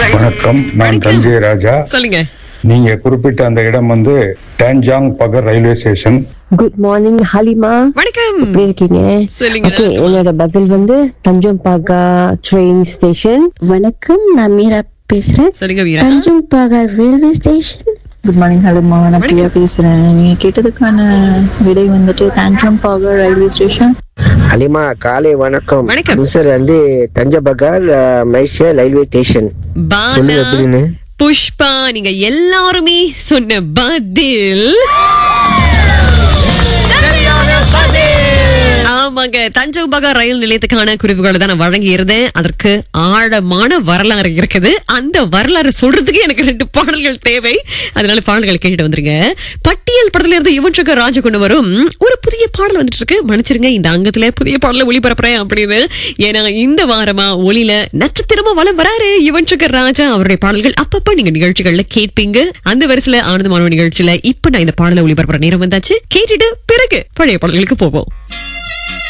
வணக்கம் நான் வணக்கம். தஞ்சை ராஜா சொல்லுங்க நீங்க குறிப்பிட்ட அந்த இடம் வந்து Tanjong Pagar railway station good morning Halima வணக்கம் எப்படி இருக்கீங்க சொல்லுங்க, ஓகே நல்லா என்னோட பதில் வந்து தஞ்சோங் பாகா ட்ரெயின் ஸ்டேஷன் வணக்கம் நான் மீரா பேசுறேன் சொல்லுங்க Veera Tanjong Pagar railway station good morning ஹலோமா நான் வணக்கம். பிரியா பேசுறேன் நீங்க கேட்டதுக்கான விடை வந்துட்டு தாண்ட்ரம் பாகர் ரயில்வே ஸ்டேஷன் அலிமா காலை வணக்கம் வணக்கம். அம்சர் வந்து Tanjong Pagar Mysore railway station Bala சொல்லுங்க எப்படின்னு புஷ்பா நீங்க எல்லாருமே சொன்ன பதில் ஆமாங்க தஞ்சோபாக ரயில் நிலையத்துக்கான குறிப்புகளை தான் நான் வழங்கி இருந்தேன் அதற்கு ஆழமான வரலாறு இருக்குது அந்த வரலாறு சொல்றதுக்கு எனக்கு ரெண்டு பாடல்கள் தேவை அதனால பாடல்கள் கேட்டுட்டு வந்துருங்க பட்டியல் படத்துல இருந்து யுவன் சங்கர் ராஜா கொண்டு வரும் ஒரு புதிய பாடல் வந்துட்டு இருக்கு மன்னிச்சிருங்க இந்த அங்கத்துல புதிய பாடலை ஒளிபரப்புறேன் அப்படின்னு ஏன்னா இந்த வாரமா ஒளியில நட்சத்திரமா வலம் வராரு யுவன் சங்கர் ராஜா அவருடைய பாடல்கள் அப்பப்ப நீங்க நிகழ்ச்சிகள்ல கேட்பீங்க அந்த வரிசையில ஆனந்தமான நிகழ்ச்சியில இப்ப நான் இந்த பாடலை ஒளிபரப்புற நேரம் வந்தாச்சு கேட்டுட்டு பிறகு பழைய பாடல்களுக்கு போவோம்